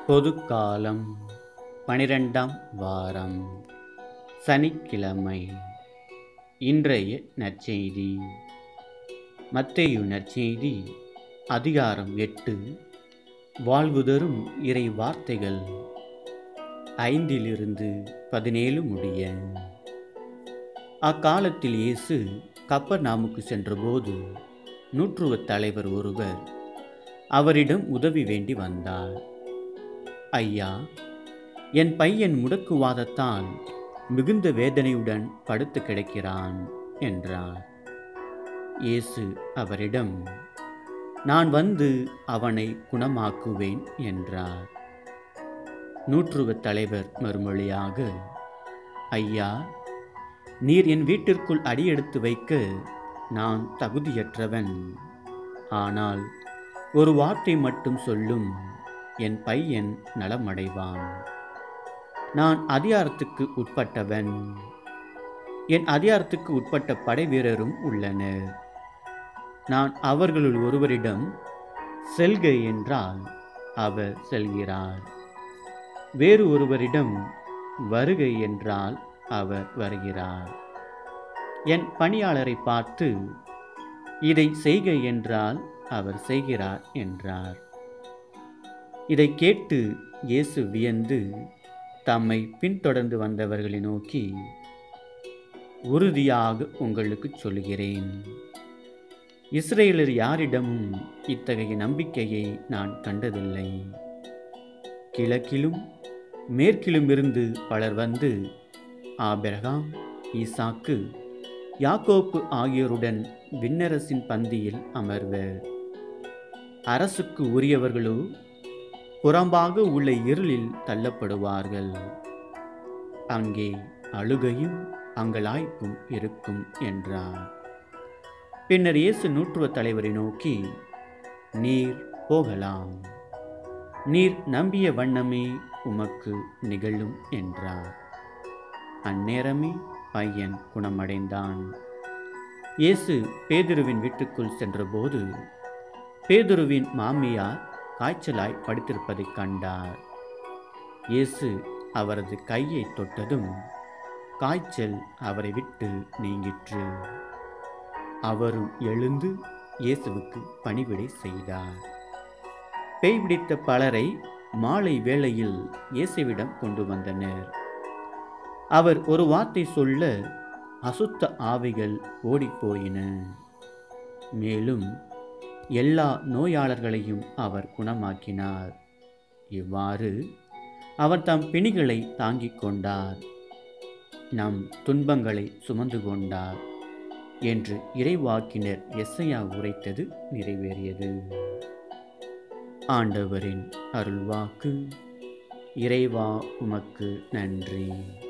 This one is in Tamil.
பொதுக்காலம் பனிரெண்டாம் வாரம் சனிக்கிழமை இன்றைய நற்செய்தி மத்தேயு நற்செய்தி அதிகாரம் எட்டு வாழ்வு தரும் இறை வார்த்தைகள் ஐந்திலிருந்து பதினேழு முடிய அக்காலத்தில் இயேசு கப்பர்நாமுக்கு சென்றபோது நூற்றுவத் தலைவர் ஒருவர் அவரிடம் உதவி வேண்டி வந்தார் ஐயா என் பையன் முடக்குவாதத்தால் மிகுந்த வேதனையுடன் படுத்து கிடக்கிறான் என்றார் இயேசு அவரிடம் நான் வந்து அவனை குணமாக்குவேன் என்றார் நூற்றுவத் தலைவர் மறுமொழியாக ஐயா நீர் என் வீட்டிற்குள் அடியெடுத்து வைக்க நான் தகுதியற்றவன் ஆனால் ஒரு வார்த்தை மட்டும் சொல்லும் என் பையன் நலமடைவான் நான் அதிகாரத்துக்கு உட்பட்டவன் என் அதிகாரத்துக்கு உட்பட்ட படை வீரரும் உள்ளனர் நான் அவர்களுள் ஒருவரிடம் செல்க என்றால் அவர் செல்கிறார் வேறு ஒருவரிடம் வருக என்றால் அவர் வருகிறார் என் பணியாளரை பார்த்து இதை செய்க என்றால் அவர் செய்கிறார் என்றார் இதை கேட்டு இயேசு வியந்து தம்மை பின்தொடர்ந்து வந்தவர்களை நோக்கி உறுதியாக உங்களுக்கு சொல்கிறேன் இஸ்ரேலர் யாரிடமும் இத்தகைய நம்பிக்கையை நான் கண்டதில்லை கிழக்கிலும் மேற்கிலும் இருந்து பலர் வந்து ஆபிரகாம் ஈசாக்கு யாக்கோப்பு ஆகியோருடன் விண்ணரசின் பந்தியில் அமர்வர் அரசுக்கு உரியவர்களோ புறம்பாக உள்ள இருளில் தள்ளப்படுவார்கள் அங்கே அழுகையும் அங்கலாய்ப்பும் இருக்கும் என்றார் பின்னர் இயேசு நூற்றுவ தலைவரை நோக்கி நீர் போகலாம் நீர் நம்பிய வண்ணமே உமக்கு நிகழும் என்றார் அந்நேரமே பையன் குணமடைந்தான் இயேசு பேதுருவின் வீட்டுக்குள் சென்றபோது பேதுருவின் மாமியார் காய்ச்சலாய் படுத்திருப்பதைக் கண்டார் இயேசு அவரது கையை தொட்டதும் காய்ச்சல் அவரை விட்டு நீங்கிற்று அவரும் எழுந்து இயேசுவுக்கு பணிவிடை செய்தார் பேய் பிடித்த பலரை மாலை வேளையில் இயேசுவிடம் கொண்டு வந்தனர் அவர் ஒரு வார்த்தை சொல்ல அசுத்த ஆவிகள் ஓடிப்போயின மேலும் எல்லா நோயாளர்களையும் அவர் குணமாக்கினார் இவ்வாறு அவர் தம் பிணிகளை தாங்கிக் கொண்டார் நம் துன்பங்களை சுமந்து கொண்டார் என்று இறைவாக்கினர் எஸ்ஐயா உரைத்தது நிறைவேறியது ஆண்டவரின் அருள்வாக்கு இறைவா உமக்கு நன்றி